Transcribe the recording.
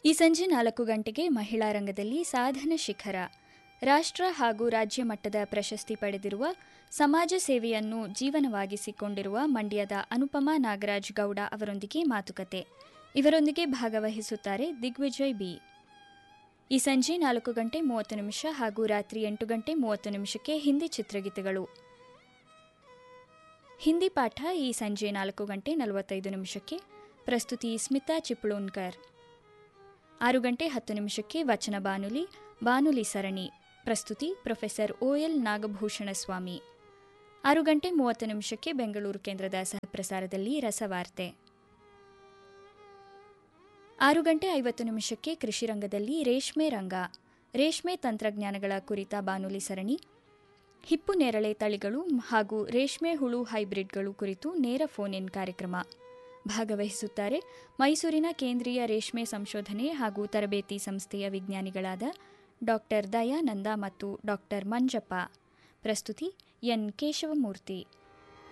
ಈ ಸಂಜೆ ನಾಲ್ಕು ಗಂಟೆಗೆ ಮಹಿಳಾ ರಂಗದಲ್ಲಿ ಸಾಧನ ಶಿಖರ ರಾಷ್ಟ್ರ ಹಾಗೂ ರಾಜ್ಯ ಮಟ್ಟದ ಪ್ರಶಸ್ತಿ ಪಡೆದಿರುವ ಸಮಾಜ ಸೇವೆಯನ್ನು ಜೀವನವಾಗಿಸಿಕೊಂಡಿರುವ ಮಂಡ್ಯದ ಅನುಪಮಾ ನಾಗರಾಜ್ ಗೌಡ ಅವರೊಂದಿಗೆ ಮಾತುಕತೆ ಇವರೊಂದಿಗೆ ಭಾಗವಹಿಸುತ್ತಾರೆ ದಿಗ್ವಿಜಯ್ ಬಿ ಈ ಸಂಜೆ ನಾಲ್ಕು ಗಂಟೆ ಮೂವತ್ತು ನಿಮಿಷ ಹಾಗೂ ರಾತ್ರಿ ಎಂಟು ಗಂಟೆ ಮೂವತ್ತು ನಿಮಿಷಕ್ಕೆ ಹಿಂದಿ ಚಿತ್ರಗೀತೆಗಳು ಹಿಂದಿ ಪಾಠ ಈ ಸಂಜೆ ನಾಲ್ಕು ಗಂಟೆ ನಲವತ್ತೈದು ನಿಮಿಷಕ್ಕೆ ಪ್ರಸ್ತುತಿ ಸ್ಮಿತಾ ಚಿಪ್ಳೂನ್ಕರ್ ಆರು ಗಂಟೆ ಹತ್ತು ನಿಮಿಷಕ್ಕೆ ವಚನ ಬಾನುಲಿ ಬಾನುಲಿ ಸರಣಿ ಪ್ರಸ್ತುತಿ ಪ್ರೊಫೆಸರ್ ಓಎಲ್ ನಾಗಭೂಷಣ ಸ್ವಾಮಿ ಆರು ಗಂಟೆ ಮೂವತ್ತು ನಿಮಿಷಕ್ಕೆ ಬೆಂಗಳೂರು ಕೇಂದ್ರದ ಸಹಪ್ರಸಾರದಲ್ಲಿ ರಸವಾರ್ತೆ ಆರು ಗಂಟೆ ಐವತ್ತು ನಿಮಿಷಕ್ಕೆ ಕೃಷಿ ರಂಗದಲ್ಲಿ ರೇಷ್ಮೆ ರಂಗ ರೇಷ್ಮೆ ತಂತ್ರಜ್ಞಾನಗಳ ಕುರಿತ ಬಾನುಲಿ ಸರಣಿ ಹಿಪ್ಪು ನೇರಳೆ ತಳಿಗಳು ಹಾಗೂ ರೇಷ್ಮೆ ಹುಳು ಹೈಬ್ರಿಡ್ಗಳು ಕುರಿತು ನೇರ ಫೋನ್ ಇನ್ ಕಾರ್ಯಕ್ರಮ ಭಾಗವಹಿಸುತ್ತಾರೆ ಮೈಸೂರಿನ ಕೇಂದ್ರೀಯ ರೇಷ್ಮೆ ಸಂಶೋಧನೆ ಹಾಗೂ ತರಬೇತಿ ಸಂಸ್ಥೆಯ ವಿಜ್ಞಾನಿಗಳಾದ ಡಾಕ್ಟರ್ ದಯಾನಂದ ಮತ್ತು ಡಾಕ್ಟರ್ ಮಂಜಪ್ಪ ಪ್ರಸ್ತುತಿ ಎನ್ ಕೇಶವಮೂರ್ತಿ